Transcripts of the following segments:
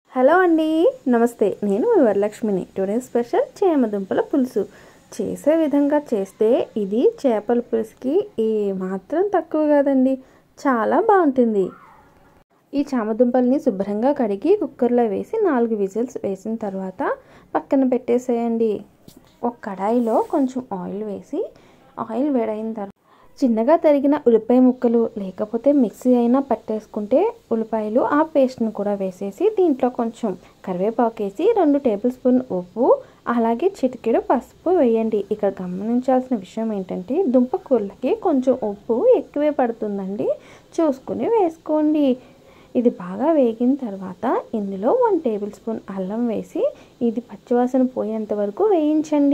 hello అండి నమస్తే నేను మీ వరలక్ష్మిని టుడే స్పెషల్ చేమదుంపల పులుసు చేసే విధంగా చేస్తే ఇది చేపల పులుసుకి ఏ మాత్రం తక్కువ కాదండి చాలా బాగుంటుంది ఈ చామదుంపల్ని శుభ్రంగా కడిగి కుక్కర్లో వేసి నాలుగు విజిల్స్ వేసిన తర్వాత పక్కన పెట్టేసేయండి ఒక కడాయిలో కొంచెం ఆయిల్ వేసి ఆయిల్ వేడైన తర్వాత చిన్నగా తరిగిన ఉల్లిపాయ ముక్కలు లేకపోతే మిక్సీ అయినా పట్టేసుకుంటే ఉల్లిపాయలు ఆ పేస్ట్ని కూడా వేసేసి దీంట్లో కొంచెం కరివేపాకు వేసి రెండు టేబుల్ స్పూన్ ఉప్పు అలాగే చిటికెడు పసుపు వేయండి ఇక్కడ గమనించాల్సిన విషయం ఏంటంటే దుంప కూరలకి కొంచెం ఉప్పు ఎక్కువే పడుతుందండి చూసుకుని వేసుకోండి ఇది బాగా వేగిన తర్వాత ఇందులో వన్ టేబుల్ స్పూన్ అల్లం వేసి ఇది పచ్చివాసన పోయేంత వరకు వేయించండి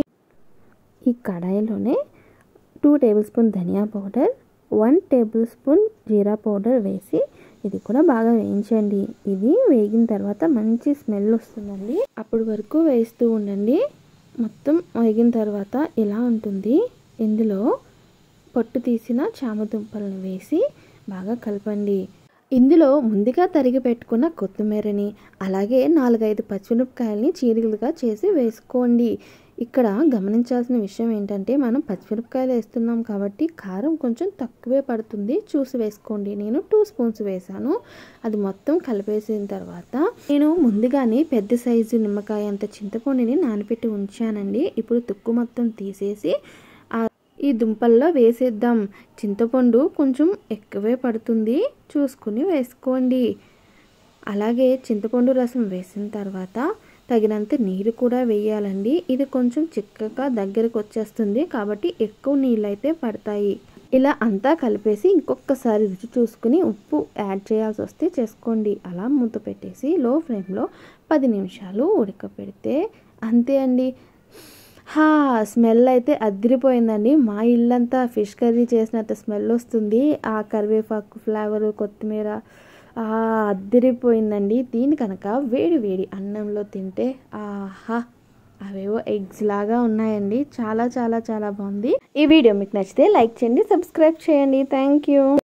ఈ కడాయిలోనే టూ టేబుల్ స్పూన్ ధనియా పౌడర్ వన్ టేబుల్ స్పూన్ జీరా పౌడర్ వేసి ఇది కూడా బాగా వేయించండి ఇది వేగిన తర్వాత మంచి స్మెల్ వస్తుందండి అప్పటి వరకు వేస్తూ ఉండండి మొత్తం వేగిన తర్వాత ఇలా ఉంటుంది ఇందులో పొట్టు తీసిన చామదుంపలను వేసి బాగా కలపండి ఇందులో ముందుగా తరిగి పెట్టుకున్న కొత్తిమీరని అలాగే నాలుగైదు పచ్చిమిరపకాయలని చీరికలుగా చేసి వేసుకోండి ఇక్కడ గమనించాల్సిన విషయం ఏంటంటే మనం పచ్చిమిరపకాయలు వేస్తున్నాం కాబట్టి కారం కొంచెం తక్కువే పడుతుంది చూసి వేసుకోండి నేను టూ స్పూన్స్ వేసాను అది మొత్తం కలిపేసిన తర్వాత నేను ముందుగానే పెద్ద సైజు నిమ్మకాయ అంత చింతపండుని నానబెట్టి ఉంచానండి ఇప్పుడు తుక్కు మొత్తం తీసేసి ఈ దుంపల్లో వేసేద్దాం చింతపండు కొంచెం ఎక్కువే పడుతుంది చూసుకుని వేసుకోండి అలాగే చింతపండు రసం వేసిన తర్వాత తగినంత నీరు కూడా వేయాలండి ఇది కొంచెం చిక్కగా దగ్గరకు వచ్చేస్తుంది కాబట్టి ఎక్కువ నీళ్ళు అయితే పడతాయి ఇలా అంతా కలిపేసి ఇంకొకసారి రుచి చూసుకుని ఉప్పు యాడ్ చేయాల్సి వస్తే చేసుకోండి అలా మూత పెట్టేసి లో ఫ్లేమ్లో పది నిమిషాలు ఉడకపెడితే అంతే అండి హా స్మెల్ అయితే అదిరిపోయిందండి మా ఇల్లంతా ఫిష్ కర్రీ చేసినంత స్మెల్ వస్తుంది ఆ కరివేపాకు ఫ్లేవర్ కొత్తిమీర అదిరిపోయిందండి దీని కనుక వేడి వేడి అన్నంలో తింటే ఆహా అవేవో ఎగ్స్ లాగా ఉన్నాయండి చాలా చాలా చాలా బాగుంది ఈ వీడియో మీకు నచ్చితే లైక్ చేయండి సబ్స్క్రైబ్ చేయండి థ్యాంక్ యూ